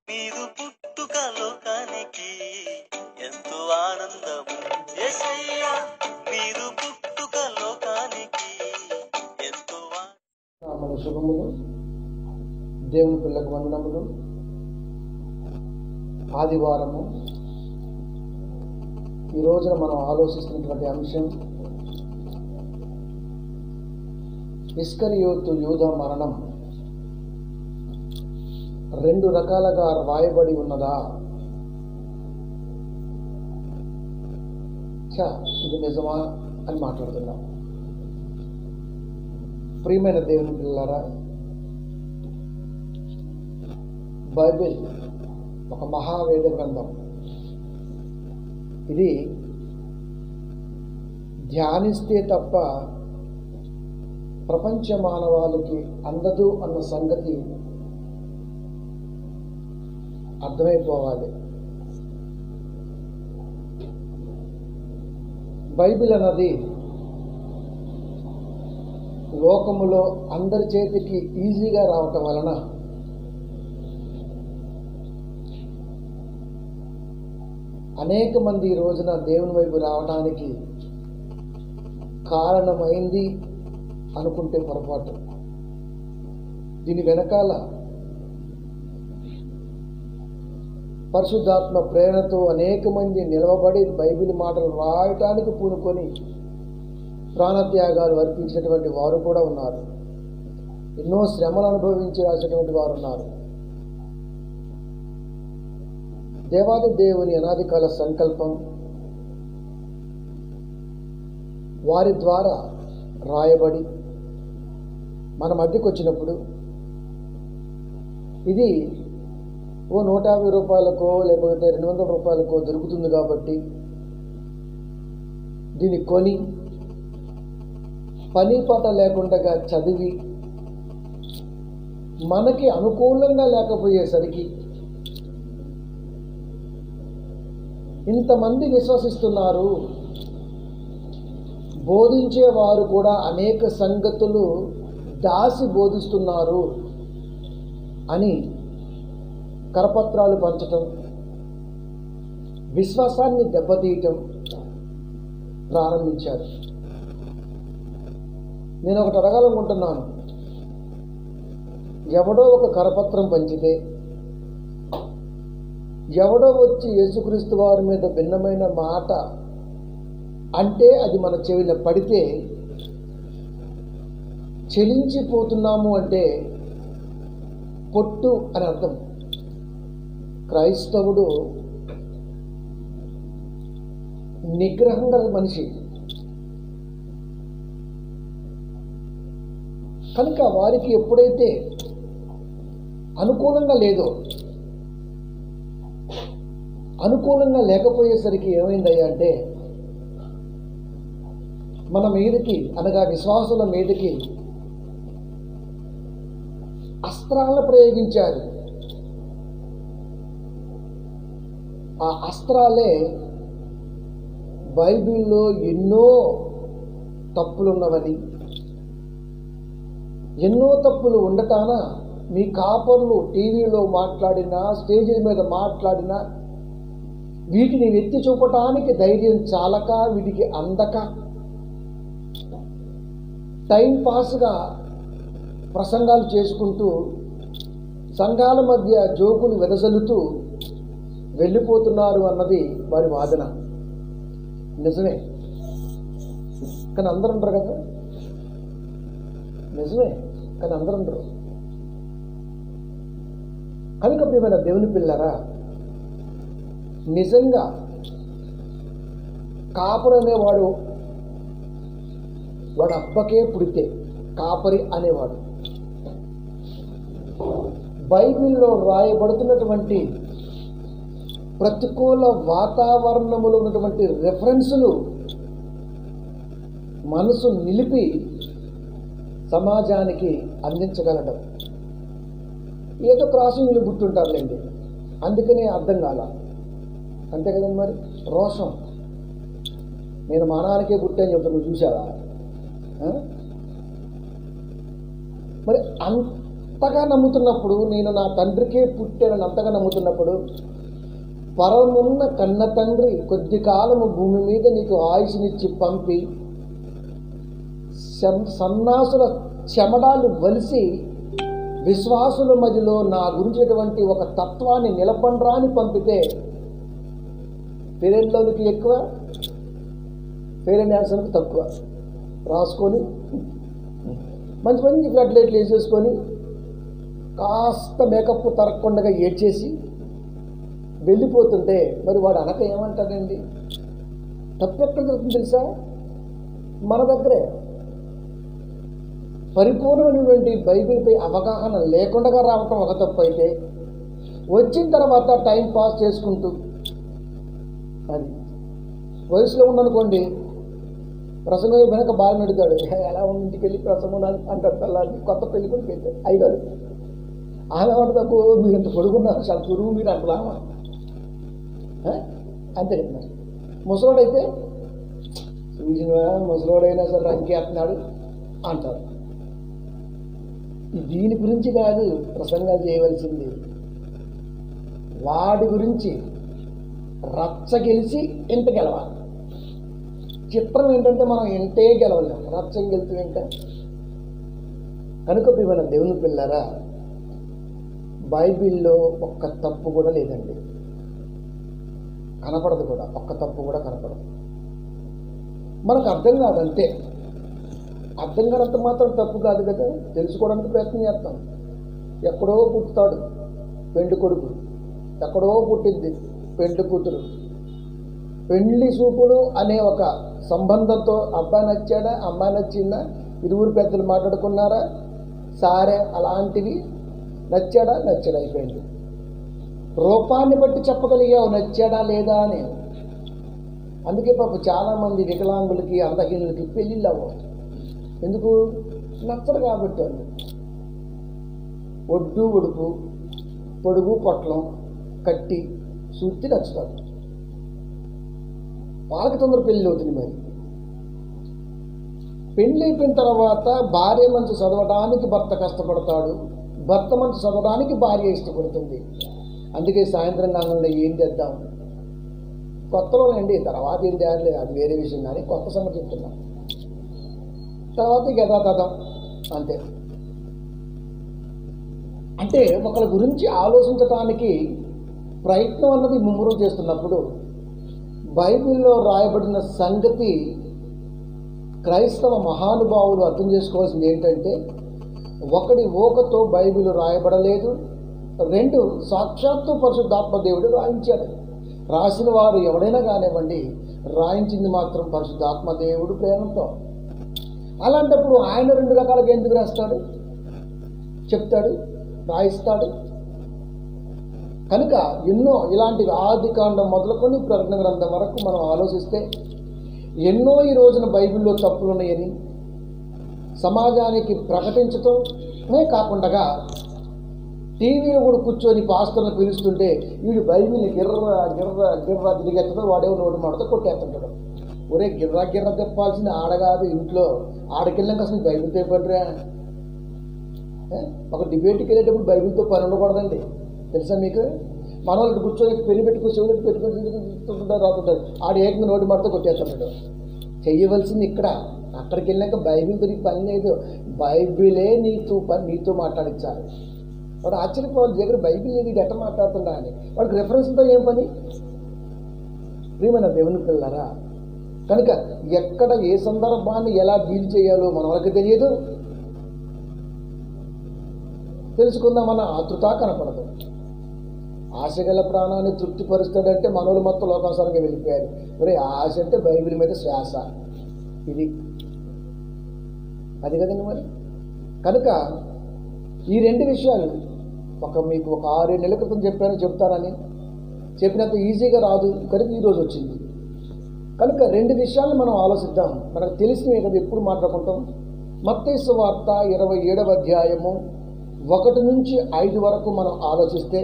మీరు పుట్టుక లోకానికి ఎంతో ఆనందము యేసయ్యా మీరు పుట్టుక లోకానికి ఎంతో ఆ- మన శుభములు దేవుని పిల్లకు వందనములు ఆదివారము ఈ రోజున మనం ఆలోచిస్తున్నటువంటి అంశం ఇస్కరియోతు యూద మరణం రెండు రకాలుగా రాయబడి ఉన్నదా చ ఇది నిజమా అని మాట్లాడుతున్నాం ప్రియమైన దేవుని పిల్లలారా బైబిల్ ఒక మహావేద గ్రంథం ఇది ధ్యానిస్తే తప్ప ప్రపంచ మానవాళికి అందదు అన్న సంగతి అర్థమైపోవాలి బైబిల్ అన్నది లోకములో అందరి చేతికి ఈజీగా రావటం వలన అనేక మంది ఈ రోజున దేవుని వైపు రావడానికి కారణమైంది అనుకుంటే పొరపాటు దీని వెనకాల పరిశుద్ధాత్మ ప్రేరణతో అనేక మంది నిలవబడి బైబిల్ మాటలు రాయటానికి పూనుకొని ప్రాణత్యాగాలు అర్పించినటువంటి వారు కూడా ఉన్నారు ఎన్నో శ్రమలు అనుభవించి రాసినటువంటి వారు ఉన్నారు దేవాది దేవుని అనాది కాల సంకల్పం వారి ద్వారా రాయబడి మన మధ్యకు వచ్చినప్పుడు ఇది ఓ నూట యాభై రూపాయలకో లేకపోతే రెండు వందల రూపాయలకో దొరుకుతుంది కాబట్టి దీన్ని కొని పని పాట లేకుండా చదివి మనకి అనుకూలంగా లేకపోయేసరికి ఇంతమంది విశ్వసిస్తున్నారు బోధించేవారు కూడా అనేక సంగతులు దాసి బోధిస్తున్నారు అని కరపత్రాలు పంచటం విశ్వాసాన్ని దెబ్బతీయటం ప్రారంభించారు నేను ఒకటి అడగాలనుకుంటున్నాను ఎవడో ఒక కరపత్రం పంచితే ఎవడో వచ్చి యేసుక్రీస్తు వారి మీద భిన్నమైన మాట అంటే అది మన చెవిలో పడితే చెలించిపోతున్నాము అంటే పొట్టు అని అర్థం క్రైస్తవుడు నిగ్రహం గల మనిషి కనుక వారికి ఎప్పుడైతే అనుకూలంగా లేదో అనుకూలంగా లేకపోయేసరికి ఏమైందయ్యా అంటే మన మీదకి అనగా విశ్వాసుల మీదకి అస్త్రాలను ప్రయోగించారు ఆ అస్త్రాలే బైబిల్లో ఎన్నో తప్పులున్నవని ఎన్నో తప్పులు ఉండటాన మీ కాపర్లు టీవీలో మాట్లాడినా స్టేజీల మీద మాట్లాడినా వీటిని ఎత్తి చూపటానికి ధైర్యం చాలక వీటికి అందక టైం పాస్గా ప్రసంగాలు చేసుకుంటూ సంఘాల మధ్య జోకులు వెదజల్లుతూ వెళ్ళిపోతున్నారు అన్నది వారి వాదన నిజమే కానీ అందరూ ఉండరు కదా నిజమే కానీ అందరూ ఉండరు కనుక ప్రియమైన దేవుని పిల్లరా నిజంగా కాపరి అనేవాడు వాడు అబ్బకే పుడితే కాపరి అనేవాడు బైబిల్లో రాయబడుతున్నటువంటి ప్రతికూల వాతావరణములో ఉన్నటువంటి రెఫరెన్సులు మనసు నిలిపి సమాజానికి అందించగలడం ఏదో క్రాసింగ్లు గుర్తుంటారులేండి అందుకనే అర్థం కాల అంతే కదండి మరి రోషం నేను మానానికే పుట్టాను చెప్తా నువ్వు చూసావా ఆ? మరి అన్ అంతగా నమ్ముతున్నప్పుడు నేను నా తండ్రికే పుట్టానని అంతగా నమ్ముతున్నప్పుడు పరమున్న కన్న తండ్రి కొద్ది కాలము భూమి మీద నీకు ఆయుష్నిచ్చి పంపి సం- సన్నాసుల చెమడాలు వలిసి విశ్వాసుల మధ్యలో నా గురించేటువంటి ఒక తత్వాన్ని నిలపండ్రా అని పంపితే పేరెంట్లోనికి ఎక్కువ పేరెంట్ యాన్సర్కి తక్కువ రాసుకొని మంచి మంచి ఫ్లడ్ లైట్లు వేసేసుకొని కాస్త మేకప్ తరగకుండా ఏడ్చేసి వెళ్ళిపోతుంటే మరి వాడు అనక ఏమంటాడండి తప్పు ఎక్కడ జరుగుతుంది తెలుసా మన దగ్గరే పరిపూర్ణమైనటువంటి బైబిల్పై అవగాహన లేకుండా రావటం ఒక తప్పు అయితే వచ్చిన తర్వాత టైం పాస్ చేసుకుంటూ అది వయసులో ఉండనుకోండి ప్రసంగం వెనక బాగా నడుతాడు ఎలా ఉంది ఇంటికి వెళ్ళి ప్రసంగం అని అంటాడు పిల్లల్ని కొత్త పెళ్లి కూడా పెళ్తాడు అయ్యారు ఆమె తప్పు మీరు ఇంత పొడుగున్నారు చాలా పురుగు మీరు అంటలామా అంతే కదా మరి ముసలోడైతే చూసినవా ముసలోడైనా సరే రంకేస్తున్నాడు అంటారు దీని గురించి కాదు ప్రసంగాలు చేయవలసింది వాడి గురించి రచ్చ గెలిచి ఇంట గెలవాలి చిత్రం ఏంటంటే మనం ఇంటే గెలవలేం రచ్చం గెలిచి ఇంకా కనుక మన దేవుని పిల్లరా బైబిల్లో ఒక్క తప్పు కూడా లేదండి కనపడదు కూడా ఒక్క తప్పు కూడా కనపడదు మనకు అర్థం కాదంతే అర్థం కానంత మాత్రం తప్పు కాదు కదా తెలుసుకోవడానికి ప్రయత్నం చేస్తాం ఎక్కడో పుట్టుతాడు పెండు కొడుకు ఎక్కడో పుట్టింది పెండు కూతురు పెళ్లి చూపులు అనే ఒక సంబంధంతో అబ్బాయి నచ్చాడా అమ్మాయి నచ్చిందా ఇరువురు పెద్దలు మాట్లాడుకున్నారా సారే అలాంటివి నచ్చాడా నచ్చాడా అయిపోయింది రూపాన్ని బట్టి చెప్పగలిగావు నచ్చాడా లేదా అని అందుకే పాప చాలామంది వికలాంగులకి అందహీనులకి పెళ్ళిళ్ళు అవ్వవు ఎందుకు నచ్చరు కాబట్టి వాళ్ళు ఒడ్డు ఒడుపు పొడుగు పొట్లం కట్టి సూర్తి నచ్చుతారు వాళ్ళకి తొందర పెళ్ళి అవుతుంది మరి పెళ్ళి అయిపోయిన తర్వాత భార్య మంచి చదవడానికి భర్త కష్టపడతాడు భర్త మంచి చదవడానికి భార్య ఇష్టపడుతుంది అందుకే సాయంత్రం కాలంలో ఏం చేద్దాం కొత్తలో అండి తర్వాత ఏం చేయాలి అది వేరే విషయం కానీ కొత్త సంగతి చెప్తున్నాం తర్వాత యథాతథం అంతే అంటే ఒకరి గురించి ఆలోచించటానికి ప్రయత్నం అన్నది ముమ్మరం చేస్తున్నప్పుడు బైబిల్లో రాయబడిన సంగతి క్రైస్తవ మహానుభావులు అర్థం చేసుకోవాల్సింది ఏంటంటే ఒకటి ఓకతో బైబిల్ రాయబడలేదు రెండు సాక్షాత్తు పరిశుద్ధాత్మ దేవుడు రాయించాడు రాసిన వారు ఎవడైనా కానివ్వండి రాయించింది మాత్రం పరిశుద్ధాత్మ దేవుడు ప్రేమతో అలాంటప్పుడు ఆయన రెండు రకాలుగా ఎందుకు రాస్తాడు చెప్తాడు రాయిస్తాడు కనుక ఎన్నో ఇలాంటి ఆది కాండం మొదలుకొని ప్రకటన గ్రంథం వరకు మనం ఆలోచిస్తే ఎన్నో ఈ రోజున బైబిల్లో తప్పులు ఉన్నాయని సమాజానికి ప్రకటించటమే కాకుండా టీవీలో కూడా కూర్చొని పాస్టర్ని పిలుస్తుంటే వీడు బైబిల్ని గిర్ర గిర్ర గిర్ర తిరిగెత్తదో వాడేవో నోటి మాటతో కొట్టేస్తుంటాడు ఒరే గిర్ర గిర్ర తెప్పాల్సింది ఆడ కాదు ఇంట్లో ఆడకెళ్ళాక అసలు బైబిల్ తెప్పండిరా ఏ? ఒక డిబేట్కి వెళ్ళేటప్పుడు బైబిల్తో పని ఉండకూడదండి తెలుసా మీకు మన వాళ్ళు కూర్చొని పెళ్లి పెట్టుకుని చెవులకు పెట్టుకుని రాతుంటారు ఆడు ఏకంగా నోటి మాటతో కొట్టేస్తుంటాడు చెయ్యవలసింది ఇక్కడ అక్కడికి వెళ్ళాక బైబిల్ తిరిగి పని లేదు బైబిలే నీతో పని నీతో మాట్లాడించాలి వాడు ఆశ్చర్యపోవాలి దగ్గర బైబిల్ లేదు ఇది ఎట్ట మాట్లాడుతుందా అని వాడికి రెఫరెన్స్తో ఏం పని ప్రియమైన దేవుని పిల్లరా కనుక ఎక్కడ ఏ సందర్భాన్ని ఎలా డీల్ చేయాలో మన వాళ్ళకి తెలియదు తెలుసుకుందామన్న ఆతృత కనపడదు ఆశగల ప్రాణాన్ని తృప్తిపరుస్తాడంటే మనోళ్ళు మొత్తం లోకాసారంగా వెళ్ళిపోయారు మరి ఆశ అంటే బైబిల్ మీద శ్వాస ఇది అది కదండి మరి కనుక ఈ రెండు విషయాలు ఒక మీకు ఒక ఆరేడు నెలల క్రితం చెప్పాను చెప్తానని చెప్పినంత ఈజీగా రాదు కనుక ఈరోజు వచ్చింది కనుక రెండు విషయాలు మనం ఆలోచిద్దాం మనకు తెలిసినవి కదా ఎప్పుడు మాట్లాడుకుంటాం మత్తేసు వార్త ఇరవై ఏడవ అధ్యాయము ఒకటి నుంచి ఐదు వరకు మనం ఆలోచిస్తే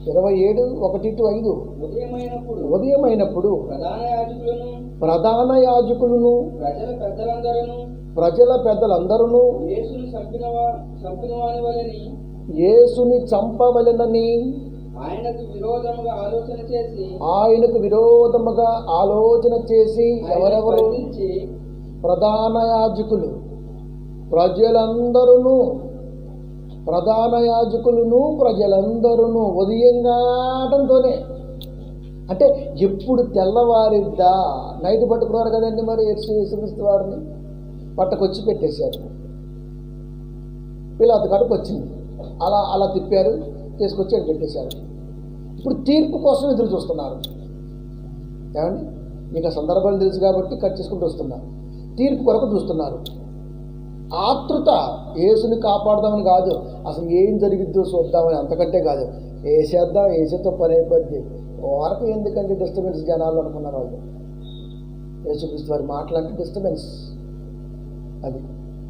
ఇరవై ఏడు ఒకటి టు ఐదు ఉదయమైనప్పుడు ఉదయం అయినప్పుడు ప్రధాన యాజకులను ప్రధాన యాజకులను ప్రజల పెద్దలందరూ ప్రజల పెద్దలందరూ యేసును చంపినవా చంపినవాని వలని యేసుని చంపవలెనని ఆయనకు విరోధముగా ఆలోచన చేసి ఆయనకు విరోధముగా ఆలోచన చేసి ఆయనను ఎవరెవరు బంధించి ప్రధాన యాజకులు ప్రజలందరూ ప్రధాన యాజకులను ప్రజలందరూ ఉదయంగాటంతోనే అంటే ఎప్పుడు తెల్లవారిద్దా నైట్ పట్టుకున్నారు కదండి మరి యేసు యేసుక్రీస్తు వారిని పట్టకొచ్చి పెట్టేశారు పిల్లత కాడికి వచ్చింది అలా అలా తిప్పారు తీసుకొచ్చి అక్కడ పెట్టేశారు ఇప్పుడు తీర్పు కోసం ఎదురు చూస్తున్నారు ఏమండి మీకు ఆ సందర్భాలు తెలుసు కాబట్టి కట్ చేసుకుంటూ వస్తున్నారు తీర్పు కొరకు చూస్తున్నారు ఆతృత యేసుని కాపాడదామని కాదు అసలు ఏం జరిగిద్దో చూద్దామని అంతకంటే కాదు వేసేద్దాం వేసేతో పని అయిపోద్ది వరకు ఎందుకంటే డిస్టర్బెన్స్ జనాలు అనుకున్నారు వాళ్ళు యేసుక్రీస్తు వారి మాటలంటే డిస్టర్బెన్స్ అది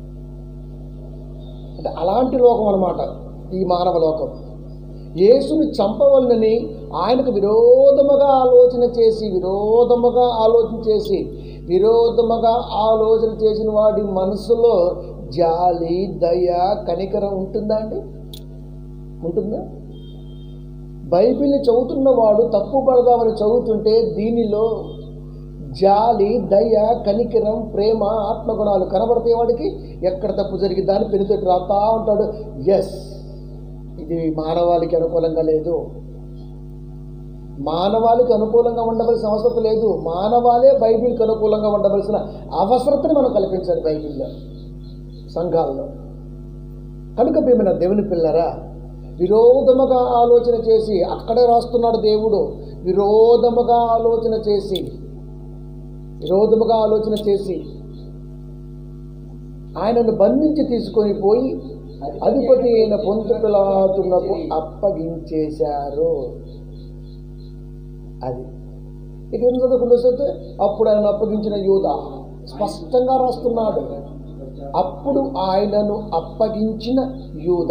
అంటే అలాంటి లోకం అన్నమాట ఈ మానవ లోకం యేసుని చంపవలనని ఆయనకు విరోధముగా ఆలోచన చేసి విరోధముగా ఆలోచన చేసి విరోధముగా ఆలోచన చేసిన వాడి మనసులో జాలి దయ కనికరం ఉంటుందా అండి ఉంటుందా బైబిల్ని చదువుతున్న వాడు తప్పు పడదామని చదువుతుంటే దీనిలో జాలి దయ కనికరం ప్రేమ ఆత్మగుణాలు కనబడతాయి వాడికి ఎక్కడ తప్పు జరిగి దాన్ని పెనుతోటి రాతా ఉంటాడు ఎస్ ఇది మానవాళికి అనుకూలంగా లేదు మానవాళికి అనుకూలంగా ఉండవలసిన అవసరం లేదు మానవాళే బైబిల్కి అనుకూలంగా ఉండవలసిన అవసరతని మనం కల్పించాలి బైబిల్లో సంఘాల్లో కనుక ప్రేమైన దేవుని పిల్లరా విరోధముగా ఆలోచన చేసి అక్కడే రాస్తున్నాడు దేవుడు విరోధముగా ఆలోచన చేసి విరోధముగా ఆలోచన చేసి ఆయనను బంధించి తీసుకొని పోయి అధిపతి అయిన పొంతు పిలాతునకు అప్పగించేశారు అది ఇక ఏం చదువుకుంటూ వస్తే అప్పుడు ఆయన అప్పగించిన యూద స్పష్టంగా రాస్తున్నాడు అప్పుడు ఆయనను అప్పగించిన యూద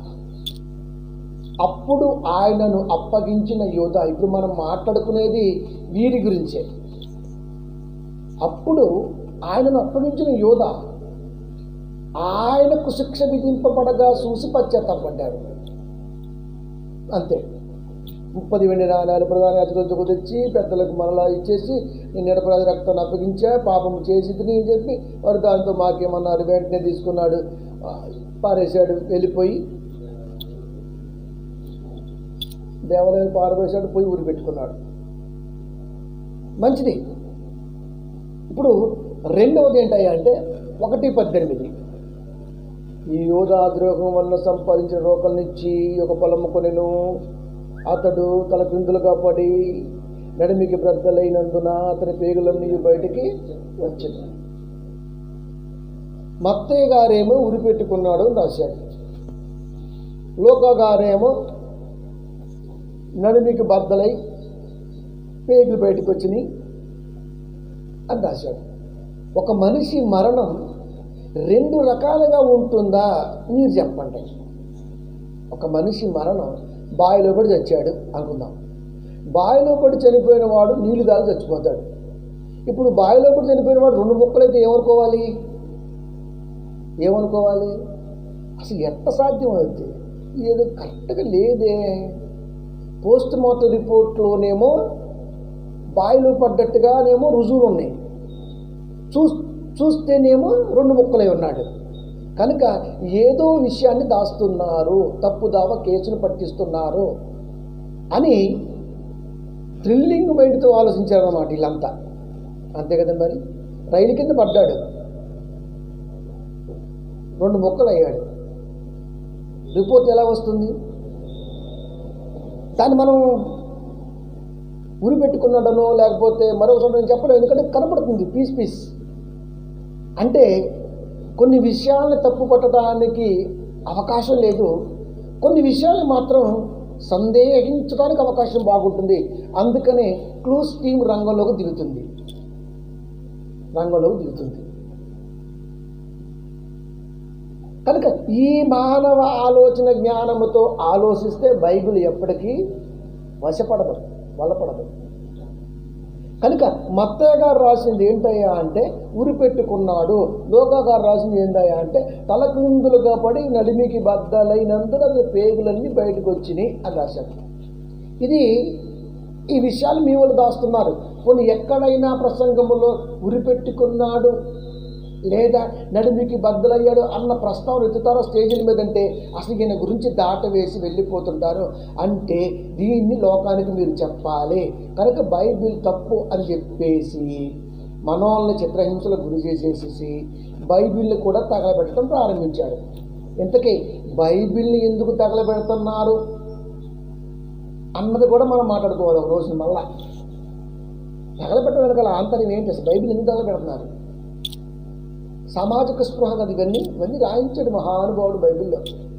అప్పుడు ఆయనను అప్పగించిన యోధ ఇప్పుడు మనం మాట్లాడుకునేది వీరి గురించే అప్పుడు ఆయనను అప్పగించిన యోధ ఆయనకు శిక్ష విధింపబడగా చూసి పశ్చాత్తాపడ్డాడు అంతే ముప్పది వెండి నాణ్యాలు ప్రధాన యాజకులతో తెచ్చి పెద్దలకు మరలా ఇచ్చేసి నేను నిరపరాధ రక్తాన్ని అప్పగించా పాపం చేసి అని చెప్పి వారు దాంతో మాకేమన్నారు వెంటనే తీసుకున్నాడు ఆ, పారేశాడు వెళ్ళిపోయి దేవాలయం పారవేశాడు పోయి ఊరి పెట్టుకున్నాడు మంచిది ఇప్పుడు రెండవది ఏంటయ్యా అంటే ఒకటి పద్దెనిమిది ఈ యోధాద్రోహం వల్ల సంపాదించిన రోకల్నిచ్చి ఒక పొలము కొనెను అతడు తల క్రిందులుగా పడి నడిమికి బ్రద్దలైనందున అతని పేగులన్నీ బయటికి వచ్చింది మత్తయ్య గారేమో ఉరి పెట్టుకున్నాడు అని రాశాడు లోక గారేమో నడిమికి బద్దలై పేగులు బయటకు వచ్చినాయి అని రాశాడు ఒక మనిషి మరణం రెండు రకాలుగా ఉంటుందా మీరు చెప్పండి ఒక మనిషి మరణం బావిలో పడి చచ్చాడు అనుకుందాం బావిలో పడి చనిపోయిన వాడు నీళ్లు దాగి చచ్చిపోతాడు ఇప్పుడు బావిలో పడి చనిపోయిన వాడు రెండు ముక్కలైతే ఏమనుకోవాలి ఏమనుకోవాలి అసలు ఎట్ట సాధ్యం అవుతుంది ఏదో కరెక్ట్గా లేదే పోస్ట్ మార్టం రిపోర్ట్లోనేమో బాయిలో పడ్డట్టుగానేమో రుజువులు ఉన్నాయి చూ చూస్తేనేమో రెండు ముక్కలై ఉన్నాడు కనుక ఏదో విషయాన్ని దాస్తున్నారు తప్పుదావ కేసును పట్టిస్తున్నారు అని థ్రిల్లింగ్ మైండ్తో ఆలోచించారన్నమాట వీళ్ళంతా అంతే కదా మరి రైలు కింద పడ్డాడు రెండు ముక్కలు అయ్యాడు రిపోర్ట్ ఎలా వస్తుంది దాన్ని మనం ఉరి పెట్టుకున్నాడనో లేకపోతే మరొక చోట నేను చెప్పలేను ఎందుకంటే కనపడుతుంది పీస్ పీస్ అంటే కొన్ని విషయాలను తప్పు పట్టడానికి అవకాశం లేదు కొన్ని విషయాలు మాత్రం సందేహించడానికి అవకాశం బాగుంటుంది అందుకనే క్లూస్ టీం రంగంలోకి దిగుతుంది రంగంలోకి దిగుతుంది కనుక ఈ మానవ ఆలోచన జ్ఞానముతో ఆలోచిస్తే బైబిల్ ఎప్పటికీ వశపడదు వలపడదు కనుక మత్తయ్య గారు రాసింది ఏంటయ్యా అంటే ఉరి పెట్టుకున్నాడు లోకా గారు రాసింది ఏంటయ్యా అంటే తలక్రిందులుగా పడి నడిమికి బద్దలైనందున అది పేగులన్నీ బయటకు వచ్చినాయి అని రాశారు ఇది ఈ విషయాలు మీ వాళ్ళు దాస్తున్నారు కొన్ని ఎక్కడైనా ప్రసంగములో ఉరి పెట్టుకున్నాడు లేదా నడిమికి బద్దలయ్యాడు అన్న ప్రస్తావన ఎత్తుతారో స్టేజీల మీద అంటే అసలు ఈయన గురించి దాట వేసి వెళ్ళిపోతుంటారు అంటే దీన్ని లోకానికి మీరు చెప్పాలి కనుక బైబిల్ తప్పు అని చెప్పేసి మనోళ్ళని చిత్రహింసలకు గురి చేసేసి బైబిల్ని కూడా తగలబెట్టడం ప్రారంభించాడు ఇంతకీ బైబిల్ని ఎందుకు తగలబెడుతున్నారు అన్నది కూడా మనం మాట్లాడుకోవాలి ఒక రోజు మళ్ళా తగలబెట్టడం వెనకాల ఆంతర్యం ఏంటి అసలు బైబిల్ ఎందుకు తగలబెడుతున్నారు సామాజిక స్పృహ కదా ఇవన్నీ ఇవన్నీ రాయించాడు మహానుభావుడు బైబిల్లో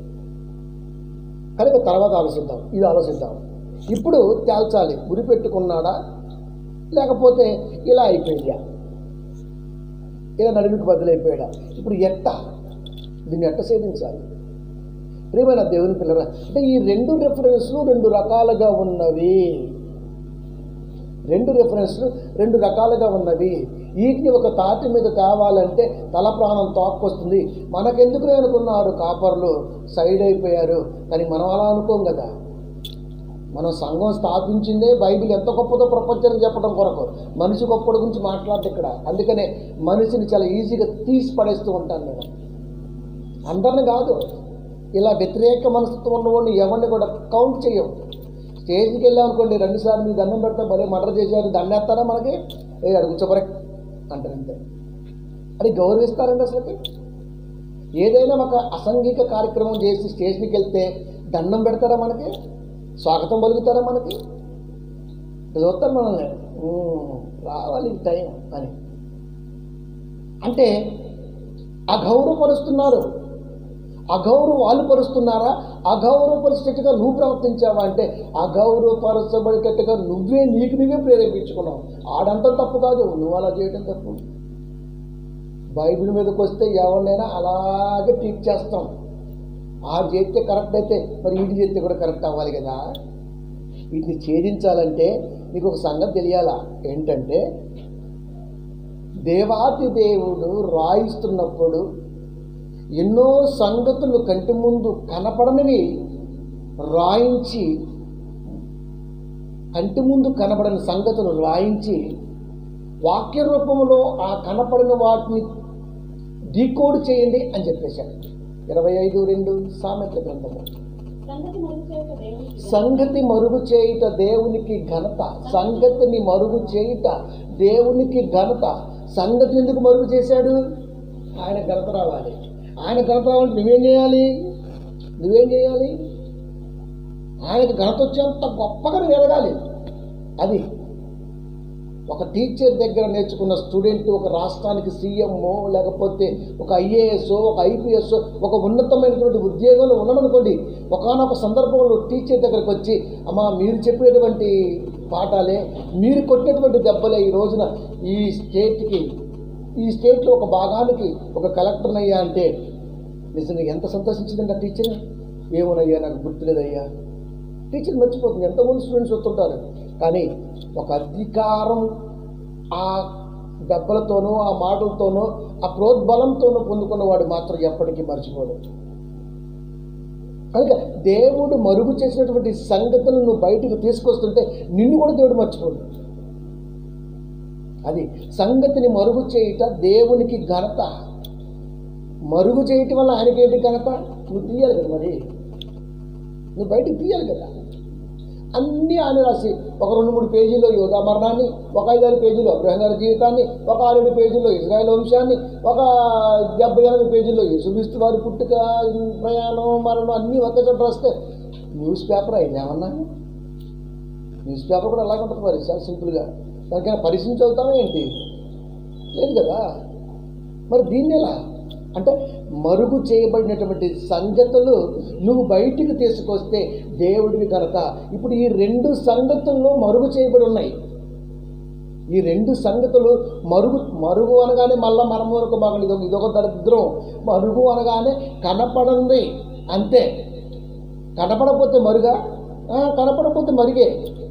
కనుక తర్వాత ఆలోచిద్దాం ఇది ఆలోచిద్దాం ఇప్పుడు తేల్చాలి గురి పెట్టుకున్నాడా లేకపోతే ఇలా అయిపోయిందా ఇలా నడుముకి బదులైపోయాడా ఇప్పుడు ఎట్ట దీన్ని ఎట్ట సేధించాలి ప్రియమైన దేవుని పిల్లరా అంటే ఈ రెండు రెఫరెన్స్లు రెండు రకాలుగా ఉన్నవి రెండు రెఫరెన్స్లు రెండు రకాలుగా ఉన్నవి వీటిని ఒక తాటి మీద తేవాలంటే తల ప్రాణం తోక్కొస్తుంది మనకెందుకు అనుకున్నారు కాపర్లు సైడ్ అయిపోయారు కానీ మనం అలా అనుకోం కదా మనం సంఘం స్థాపించిందే బైబిల్ ఎంత గొప్పదో ప్రపంచానికి చెప్పడం కొరకు మనిషి గొప్పడి గురించి మాట్లాడదు ఇక్కడ అందుకనే మనిషిని చాలా ఈజీగా తీసి పడేస్తూ ఉంటాను నేను అందరిని కాదు ఇలా వ్యతిరేక మనస్తత్వం ఉన్నవాడిని ఎవరిని కూడా కౌంట్ చేయం స్టేజ్కి వెళ్ళాం అనుకోండి రెండుసార్లు మీ దండం పెడతా భలే మర్డర్ చేశారు దండేస్తారా మనకి ఏ అడుగుచ్చబరే అంటారు అంతే అది గౌరవిస్తారండి అసలుకి ఏదైనా ఒక అసంఘిక కార్యక్రమం చేసి స్టేషన్కి వెళ్తే దండం పెడతారా మనకి స్వాగతం పలుకుతారా మనకి చూస్తారు మనల్ని "ఉమ్, రావాలి ఈ టైం అని అంటే అగౌరవపరుస్తున్నారు అగౌరవ వాళ్ళు పరుస్తున్నారా అగౌరవపరిచేట్టుగా నువ్వు ప్రవర్తించావా అంటే అగౌరవపరచబడేటట్టుగా నువ్వే నీకు నువ్వే ప్రేరేపించుకున్నావు ఆడంతా తప్పు కాదు నువ్వు అలా చేయడం తప్పు బైబిల్ మీదకి వస్తే ఎవరినైనా అలాగే ట్రీట్ చేస్తాం ఆ చేస్తే కరెక్ట్ అయితే మరి వీటి చేస్తే కూడా కరెక్ట్ అవ్వాలి కదా వీటిని ఛేదించాలంటే నీకు ఒక సంగతి తెలియాలా ఏంటంటే దేవాతి దేవుడు రాయిస్తున్నప్పుడు ఎన్నో సంగతులు కంటి ముందు కనపడనివి రాయించి కంటి ముందు కనపడని సంగతులు రాయించి వాక్య రూపంలో ఆ కనపడిన వాటిని డీకోడ్ చేయండి అని చెప్పేశాడు ఇరవై ఐదు రెండు సామెతల గ్రంథము సంగతి మరుగు చేయుట దేవునికి సంగతి మరుగు చేయుట దేవునికి ఘనత సంగతిని మరుగు చేయుట దేవునికి ఘనత సంగతి ఎందుకు మరుగు చేశాడు ఆయన ఘనత రావాలి ఆయన ఘనత రావాలంటే నువ్వేం చేయాలి నువ్వేం చేయాలి ఆయనకి ఘనత వచ్చేంత గొప్పగా నువ్వు ఎదగాలి అది ఒక టీచర్ దగ్గర నేర్చుకున్న స్టూడెంట్ ఒక రాష్ట్రానికి సీఎంఓ లేకపోతే ఒక ఐఏఎస్ ఒక ఐపీఎస్ ఒక ఉన్నతమైనటువంటి ఉద్యోగంలో ఉన్నామనుకోండి ఒకనొక సందర్భంలో టీచర్ దగ్గరకు వచ్చి అమ్మా మీరు చెప్పేటువంటి పాఠాలే మీరు కొట్టినటువంటి దెబ్బలే ఈ రోజున ఈ స్టేట్కి ఈ స్టేట్లో ఒక భాగానికి ఒక కలెక్టర్ అయ్యా అంటే నిజంగా ఎంత సంతోషించిందండి ఆ టీచర్ ఏమోనయ్యా నాకు గుర్తులేదయ్యా టీచర్ మర్చిపోతుంది ఎంతమంది స్టూడెంట్స్ వస్తుంటారు కానీ ఒక అధికారం ఆ దెబ్బలతోనూ ఆ మాటలతోనూ ఆ ప్రోద్బలంతోనూ పొందుకున్నవాడు మాత్రం ఎప్పటికీ మర్చిపోడు కనుక దేవుడు మరుగు చేసినటువంటి సంగతులను నువ్వు బయటకు తీసుకొస్తుంటే నిన్ను కూడా దేవుడు మర్చిపోడు అది సంగతిని మరుగు చేయుట దేవునికి ఘనత మరుగు చేయటం వల్ల ఆయనకి ఏంటి ఘనత నువ్వు తీయాలి కదా మరి నువ్వు బయటకు తీయాలి కదా అన్నీ ఆయన రాసి ఒక రెండు మూడు పేజీల్లో యోగా మరణాన్ని ఒక ఐదారు పేజీలో అబ్రహం జీవితాన్ని ఒక ఆరేడు పేజీల్లో ఇజ్రాయెల్ వంశాన్ని ఒక డెబ్బై ఎనభై పేజీల్లో యేసుక్రీస్తు వారి పుట్టుక ప్రయాణం మరణం అన్నీ ఒకే చోట రాస్తే న్యూస్ పేపర్ అయింది ఏమన్నా న్యూస్ పేపర్ కూడా అలాగే ఉంటుంది మరి చాలా సింపుల్గా దానికైనా పరిశీలించి చదువుతామా ఏంటి లేదు కదా మరి దీన్ని ఎలా అంటే మరుగు చేయబడినటువంటి సంగతులు నువ్వు బయటికి తీసుకొస్తే దేవుడికి కనుక ఇప్పుడు ఈ రెండు సంగతుల్లో మరుగు చేయబడి ఉన్నాయి ఈ రెండు సంగతులు మరుగు మరుగు అనగానే మళ్ళా మనం వరకు బాగా ఇదొక ఇదొక దరిద్రం మరుగు అనగానే కనపడంది అంతే కనపడకపోతే మరుగా ఆ, కనపడకపోతే మరిగే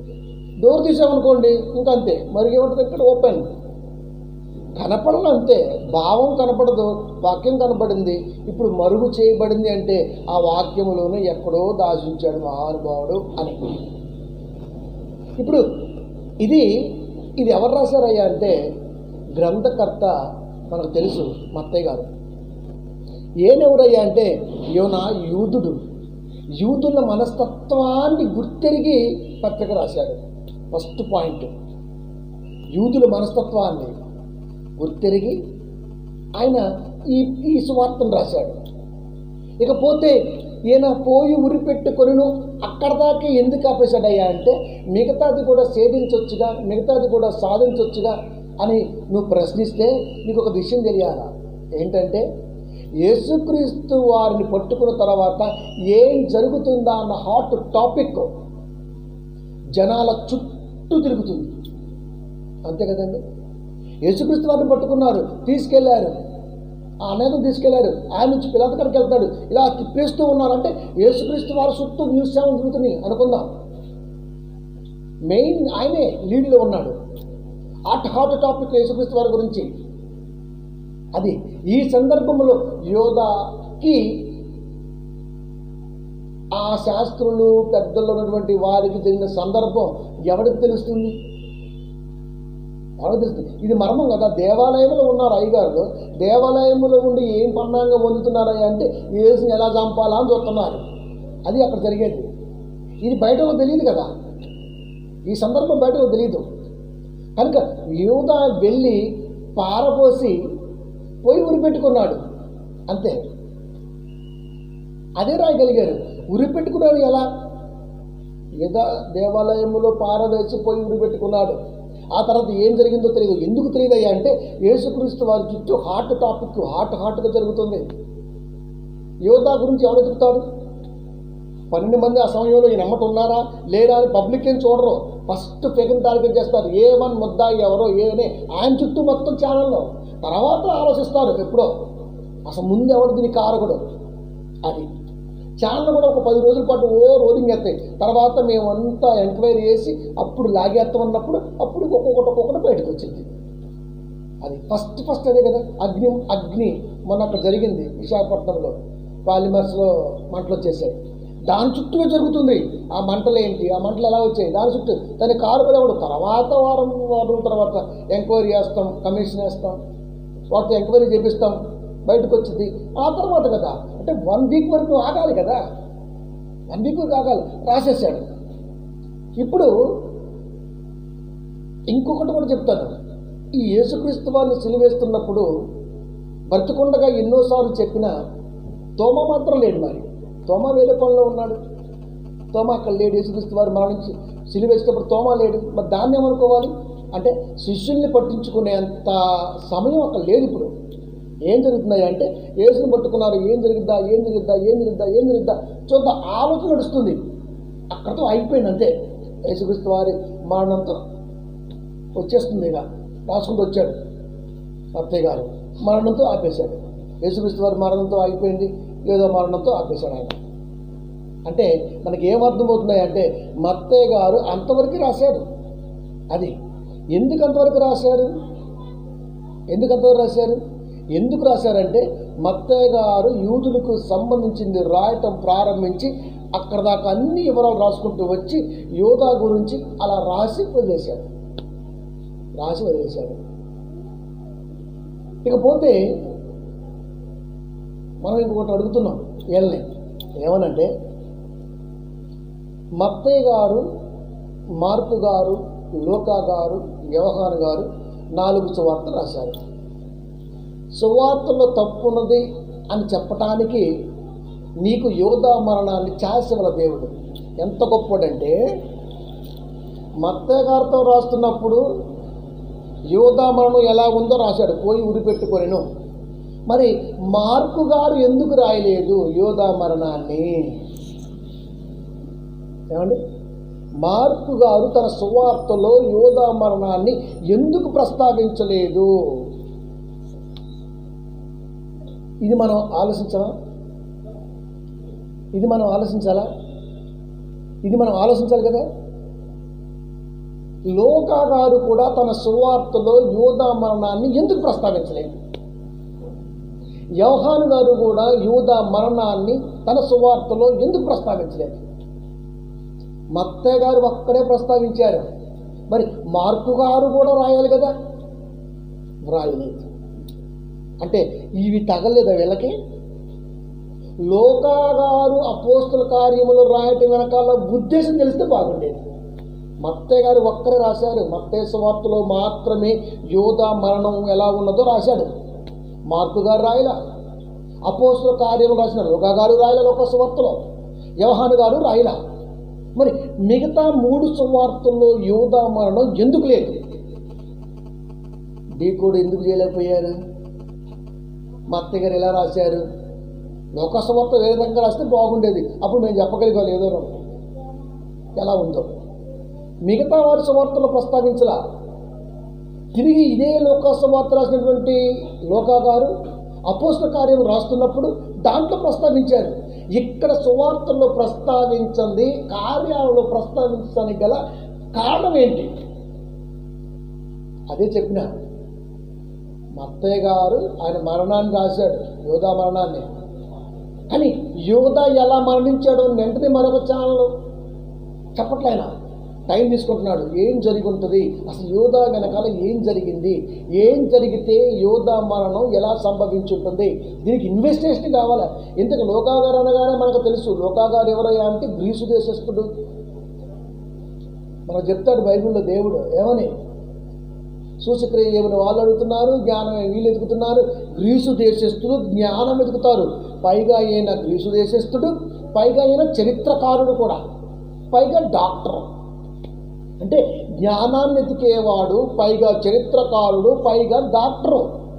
డోర్ తీసామనుకోండి ఇంకా అంతే మరి ఏమంటుంది ఇక్కడ ఓపెన్ కనపడదు అంతే భావం కనపడదు వాక్యం కనపడింది ఇప్పుడు మరుగు చేయబడింది అంటే ఆ వాక్యములోనే ఎక్కడో దాచించాడు మహానుభావుడు అని ఇప్పుడు ఇది ఇది ఎవరు రాశారయ్యా అంటే గ్రంథకర్త మనకు తెలుసు మత్తయ్య గారు ఏనెవరయ్యా అంటే యోనా యూదుడు యూదుల మనస్తత్వాన్ని గుర్తెరిగి పత్రిక రాశాడు ఫస్ట్ పాయింట్ యూదుల మనస్తత్వాన్ని గుర్తెరిగి ఆయన ఈ ఈ సువార్తను రాశాడు ఇకపోతే ఈయన పోయి ఉరి పెట్టుకొనిను అక్కడ దాకా ఎందుకు ఆపేశాడయ్యా అంటే మిగతాది కూడా సేధించవచ్చుగా మిగతాది కూడా సాధించవచ్చుగా అని నువ్వు ప్రశ్నిస్తే నీకు ఒక విషయం తెలియాలా ఏంటంటే యేసుక్రీస్తు వారిని పట్టుకున్న తర్వాత ఏం జరుగుతుందా అన్న హాట్ టాపిక్ జనాల చుట్టూ తిరుగుతుంది అంతే కదండి యేసుక్రీస్తు వారిని పట్టుకున్నారు తీసుకెళ్లారు ఆ అనేకం తీసుకెళ్లారు ఆయన నుంచి పిల్లల దగ్గరికి వెళ్తాడు ఇలా తిప్పేస్తూ ఉన్నారంటే యేసుక్రీస్తు వారి చుట్టూ న్యూస్ ఛానల్ తిరుగుతున్నాయి అనుకుందాం మెయిన్ ఆయనే లీడ్లో ఉన్నాడు హాట్ హాట్ టాపిక్ యేసుక్రీస్తు వారి గురించి అది ఈ సందర్భంలో యోధాకి ఆ శాస్త్రులు పెద్దలు ఉన్నటువంటి వారికి జరిగిన సందర్భం ఎవరికి తెలుస్తుంది ఎవరికి తెలుస్తుంది ఇది మర్మం కదా దేవాలయంలో ఉన్నారు అయ్యగారు దేవాలయంలో ఉండి ఏం పన్నాంగా పొందుతున్నారయ్యా అంటే ఏసుని ఎలా చంపాలా అని చూస్తున్నారు అది అక్కడ జరిగేది ఇది బయటలో తెలియదు కదా ఈ సందర్భం బయటలో తెలియదు కనుక యూద వెళ్ళి పారపోసి పోయి ఉరిపెట్టుకున్నాడు అంతే అదే రాయగలిగారు ఉరిపెట్టుకున్నాడు ఎలా ఏదో దేవాలయంలో పారవేసి పోయి ఉరిపెట్టుకున్నాడు ఆ తర్వాత ఏం జరిగిందో తెలియదు ఎందుకు తెలియదయ్యా అంటే యేసుక్రీస్తు వారి చుట్టూ హాట్ టాపిక్ హాట్ హాట్గా జరుగుతుంది యోధా గురించి ఎవరు ఎదుగుతాడు పన్నెండు మంది ఆ సమయంలో ఈయన ఎమ్మట ఉన్నారా లేరా అని పబ్లిక్ ఏం చూడరు ఫస్ట్ ఫిగర్ టార్గెట్ చేస్తారు ఏ వన్ ముద్దా ఎవరో ఏ అని ఆయన చుట్టూ మొత్తం ఛానల్లో తర్వాత ఆలోచిస్తారు ఎప్పుడో అసలు ముందు ఎవరు దీనికి కారకుడు అది ఛానల్ కూడా ఒక పది రోజుల పాటు ఓ రోలింగ్ ఎత్తాయి తర్వాత మేమంతా ఎంక్వైరీ చేసి అప్పుడు లాగేస్తామన్నప్పుడు అప్పుడు ఒక్కొక్కటి ఒక్కొక్కటి బయటకు వచ్చింది అది ఫస్ట్ ఫస్ట్ అదే కదా అగ్ని అగ్ని మొన్న అక్కడ జరిగింది విశాఖపట్నంలో పాలిమర్స్లో మంటలు వచ్చేసాయి దాని చుట్టూ జరుగుతుంది ఆ మంటలు ఏంటి ఆ మంటలు ఎలా వచ్చాయి దాని చుట్టూ దాని కారు కూడా కూడా తర్వాత వారం వారం తర్వాత ఎంక్వైరీ చేస్తాం కమిషన్ వేస్తాం వాటితో ఎంక్వైరీ చేపిస్తాం బయటకు వచ్చింది ఆ తర్వాత కదా అంటే వన్ వీక్ వరకు ఆగాలి కదా వన్ వీక్ వరకు ఆగాలి రాసేసాడు ఇప్పుడు ఇంకొకటి కూడా చెప్తాను ఈ యేసుక్రీస్తు వారిని సిలివేస్తున్నప్పుడు బ్రతికుండగా ఎన్నోసార్లు చెప్పిన తోమ మాత్రం లేడు మరి తోమ వేరే పనిలో ఉన్నాడు తోమ అక్కడ లేడు యేసుక్రీస్తు వారు మరణించి సిలివేసేటప్పుడు తోమ లేడు మరి దాన్ని ఏమనుకోవాలి అంటే శిష్యుల్ని పట్టించుకునేంత సమయం అక్కడ లేదు ఇప్పుడు ఏం జరుగుతున్నాయి అంటే యేసుని పట్టుకున్నారు ఏం జరిగిద్దా ఏం జరిగిద్దా ఏం జరిగిద్దా ఏం జరిగిద్దా చూద్దాం ఆలోచన నడుస్తుంది అక్కడతో అయిపోయింది అంతే యేసుక్రీస్తు వారి మరణంతో వచ్చేస్తుంది ఇక రాసుకుంటూ వచ్చాడు అత్తయ్య గారు మరణంతో ఆపేశాడు యేసుక్రీస్తు వారి మరణంతో అయిపోయింది ఏదో మరణంతో ఆపేశాడు ఆయన అంటే మనకి ఏం అర్థమవుతున్నాయి అంటే మత్తయ్య గారు అంతవరకు రాశారు అది ఎందుకు అంతవరకు రాశారు ఎందుకు అంతవరకు రాశారు ఎందుకు రాశారంటే మత్తయ్య గారు యూదులకు సంబంధించింది రాయటం ప్రారంభించి అక్కడ దాకా అన్ని వివరాలు రాసుకుంటూ వచ్చి యోగా గురించి అలా రాసి వదిలేశాడు రాసి వదిలేశాడు ఇకపోతే మనం ఇంకొకటి అడుగుతున్నాం వీళ్ళని ఏమనంటే మత్తయ్య గారు మార్పు గారు లోకా గారు వ్యవహాన్ గారు నాలుగు సువార్తలు రాశారు సువార్తలో తప్పున్నది అని చెప్పటానికి నీకు యోధా మరణాన్ని చాసివల దేవుడు ఎంత గొప్పడంటే మత్తయ్య గారితో రాస్తున్నప్పుడు యోధా మరణం ఎలా ఉందో రాశాడు పోయి ఉరిపెట్టుకొనిను మరి మార్కు గారు ఎందుకు రాయలేదు యోధా మరణాన్ని ఏమండి మార్కు గారు తన సువార్తలో యోధా మరణాన్ని ఎందుకు ప్రస్తావించలేదు ఇది మనం ఆలోచించాలా ఇది మనం ఆలోచించాలా ఇది మనం ఆలోచించాలి కదా లోకా గారు కూడా తన సువార్తలో యోధా మరణాన్ని ఎందుకు ప్రస్తావించలేదు యోహాను గారు కూడా యూదా మరణాన్ని తన సువార్తలో ఎందుకు ప్రస్తావించలేదు మత్తయ్య గారు ఒక్కడే ప్రస్తావించారు మరి మార్కు గారు కూడా రాయాలి కదా వ్రాయలేదు అంటే ఇవి తగలేదా వీళ్ళకి లోకా గారు అపోస్తుల కార్యములు రాయటం వెనకాల ఉద్దేశం తెలిస్తే బాగుండేది మత్తయ్య గారు ఒక్కరే రాశారు మత్తయ్య సువార్తలో మాత్రమే యోధా మరణం ఎలా ఉన్నదో రాశాడు మార్కు గారు రాయలా అపోస్తుల కార్యములు రాసిన లోకా గారు రాయల లోక సువార్తలో యవహాను గారు రాయలా మరి మిగతా మూడు సువార్తల్లో యోధా మరణం ఎందుకు లేదు డీకోడ్ ఎందుకు చేయలేకపోయారు మా అత్తయ్య గారు ఎలా రాశారు లోకసభతో ఏ విధంగా రాస్తే బాగుండేది అప్పుడు మేము చెప్పగలిగాం ఏదో ఒకటి. ఎలా ఉందో మిగతా వారి సువార్తలు ప్రస్తావించలా తిరిగి ఇదే లోకసభార్త రాసినటువంటి లోకా గారు అపోస్త కార్యం రాస్తున్నప్పుడు దాంట్లో ప్రస్తావించారు ఇక్కడ సువార్తల్లో ప్రస్తావించండి కార్యాలలో ప్రస్తావించడానికి గల కారణం ఏంటి అదే చెప్పిన మా అత్తయ్య గారు ఆయన మరణాన్ని రాశాడు యోధా మరణాన్ని కానీ యోధ ఎలా మరణించాడో అని వెంటనే మరొక ఛానల్ చెప్పట్లే ఆయన టైం తీసుకుంటున్నాడు ఏం జరిగి ఉంటుంది అసలు యోధా వెనకాల ఏం జరిగింది ఏం జరిగితే యోధా మరణం ఎలా సంభవించి ఉంటుంది దీనికి ఇన్వెస్టిగేషన్ కావాలి ఇంతకు లోకాగారు అనగానే మనకు తెలుసు లోకాగారు ఎవరయ్యా అంటే గ్రీసు దేశస్థుడు మనకు చెప్తాడు బైబిల్లో దేవుడు ఏమని సూచక్రియ ఏమైనా వాళ్ళు అడుగుతున్నారు జ్ఞానం వీళ్ళు ఎదుగుతున్నారు గ్రీసు దేశస్థుడు జ్ఞానం ఎదుగుతారు పైగా ఈయన గ్రీసు దేశస్థుడు పైగా ఈయన చరిత్రకారుడు కూడా పైగా డాక్టర్ అంటే జ్ఞానాన్ని ఎతికేవాడు పైగా చరిత్రకారుడు పైగా డాక్టరు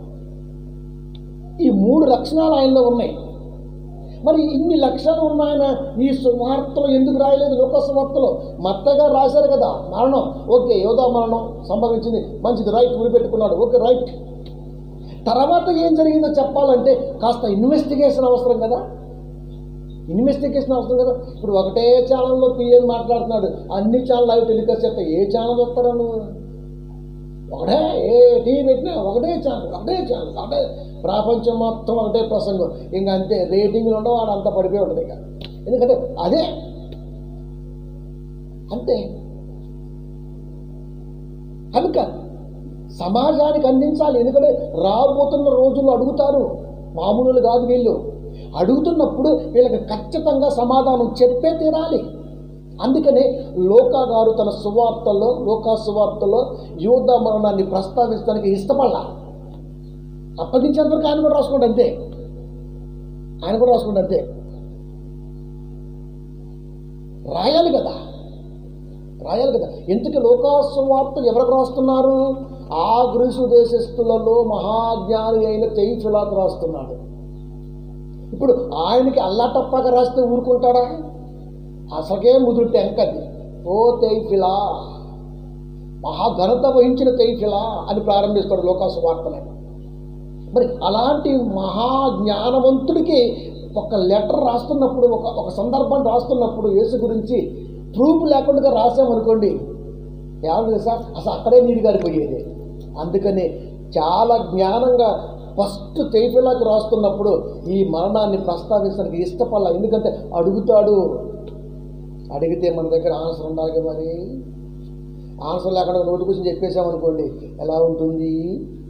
ఈ మూడు లక్షణాలు ఆయనలో ఉన్నాయి మరి ఇన్ని లక్షణాలు ఉన్నాయన ఈ సువార్తలో ఎందుకు రాయలేదు లోక సువార్తలో మత్తగా రాశారు కదా మరణం ఓకే యోధా మరణం సంభవించింది మంచిది రైట్ ఉరిపెట్టుకున్నాడు ఓకే రైట్ తర్వాత ఏం జరిగిందో చెప్పాలంటే కాస్త ఇన్వెస్టిగేషన్ అవసరం కదా ఇన్వెస్టిగేషన్ అవసరం కదా ఇప్పుడు ఒకటే ఛానల్లో పిఎం మాట్లాడుతున్నాడు అన్ని ఛానల్ అవి టెలికాస్ట్ చేస్తాయి ఏ ఛానల్ వస్తారా నువ్వు ఒకటే ఏ టీవీ పెట్టినా ఒకటే ఛానల్ ఒకటే ఛానల్ ఒకటే ప్రపంచం మొత్తం ఒకటే ప్రసంగం ఇంకా అంతే రేటింగ్లు ఉండవు వాడు అంత పడిపోయి ఉంటుంది ఇక ఎందుకంటే అదే అంతే కనుక సమాజానికి అందించాలి ఎందుకంటే రాబోతున్న రోజుల్లో అడుగుతారు మామూలు కాదు వీళ్ళు అడుగుతున్నప్పుడు వీళ్ళకి ఖచ్చితంగా సమాధానం చెప్పే తీరాలి అందుకనే లోకా గారు తన సువార్తల్లో లోకా సువార్తలో యోధ మరణాన్ని ప్రస్తావించడానికి ఇష్టపడాల అప్పగించేంత వరకు ఆయన కూడా రాసుకోండి అంతే ఆయన కూడా రాసుకోండి అంతే రాయాలి కదా రాయాలి కదా ఎందుకు లోకాసువార్త ఎవరికి రాస్తున్నారు ఆ గ్రీసు దేశస్థులలో మహాజ్ఞాని అయిన తెయిఫిలాకు రాస్తున్నాడు ఇప్పుడు ఆయనకి అల్లా తప్పక రాస్తే ఊరుకుంటాడా అసలకే ముదురు టెంకది ఓ తెయిఫిలా మహాఘనత వహించిన తెయిఫిలా అని ప్రారంభిస్తాడు లోకాసు వార్తని మరి అలాంటి మహా జ్ఞానవంతుడికి ఒక లెటర్ రాస్తున్నప్పుడు ఒక ఒక సందర్భం రాస్తున్నప్పుడు యేసు గురించి ప్రూఫ్ లేకుండా రాసామనుకోండి ఏమన్నా తెలుసా అసలు అక్కడే నీరు గారిపోయేది అందుకని చాలా జ్ఞానంగా ఫస్ట్ తేఫిలాకి రాస్తున్నప్పుడు ఈ మరణాన్ని ప్రస్తావించడానికి ఇష్టపడాల ఎందుకంటే అడుగుతాడు అడిగితే మన దగ్గర ఆన్సర్ ఉండాలి మరి ఆన్సర్ లేకుండా నోటి కోసం చెప్పేసామనుకోండి ఎలా ఉంటుంది